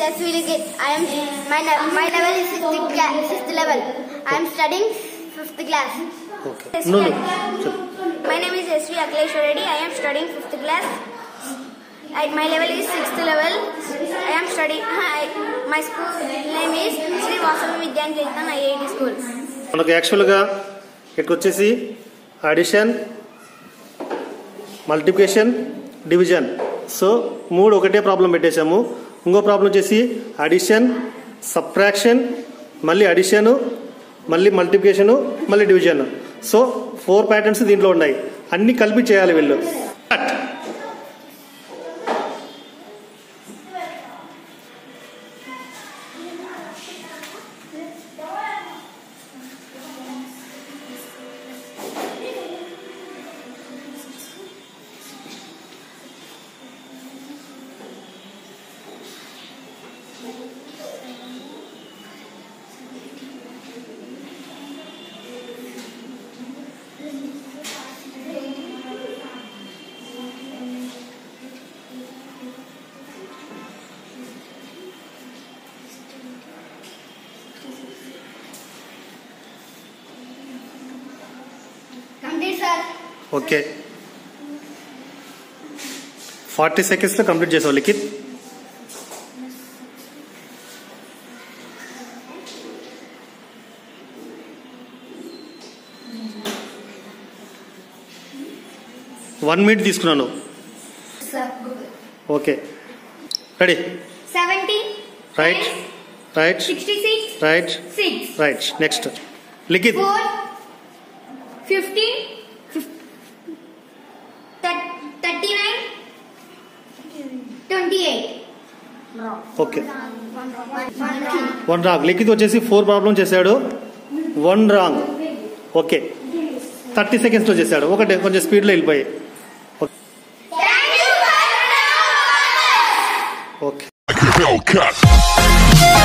S. Viligit. I am my ne- my level is sixth class, sixth level. I am studying fifth class. Okay నువ్వు చెప్పు My name is S. V. Akleshwar Reddy. I am studying fifth class. I, my level is sixth level. I am studying. I, my school name is Sri Vasavi Vidyanketan IIT School. మనకు యాక్చువల్గా ఇక్కడ వచ్చేసి addition multiplication division so మూడు ఒకటే problem పెట్టేశాము ఇంకో problem వచ్చేసి addition subtraction మళ్ళీ addition మళ్ళీ మల్టిప్లికేషను మళ్ళీ డివిజన్ సో ఫోర్ ప్యాటర్న్స్ దీంట్లో ఉన్నాయి అన్ని కలిపి చేయాలి వీళ్ళు Complete, sir. ఓకే ఫార్టీ సెకండ్స్లో కంప్లీట్ చేసావు లిఖిత్ వన్ మినిట్ తీసుకున్నాను Sir. Okay ready 70. Right right 66. Right 6. Right next Likhith 4. 15. fif- thir- 39. 28. Okay one wrong Likhith వచ్చేసి ఫోర్ ప్రాబ్లం చేశాడు వన్ రాంగ్ ఓకే థర్టీ సెకండ్స్లో చేశాడు ఒకటే కొంచెం స్పీడ్లో వెళ్ళిపోయాయి Thank you, sir. Okay like a Hellcat.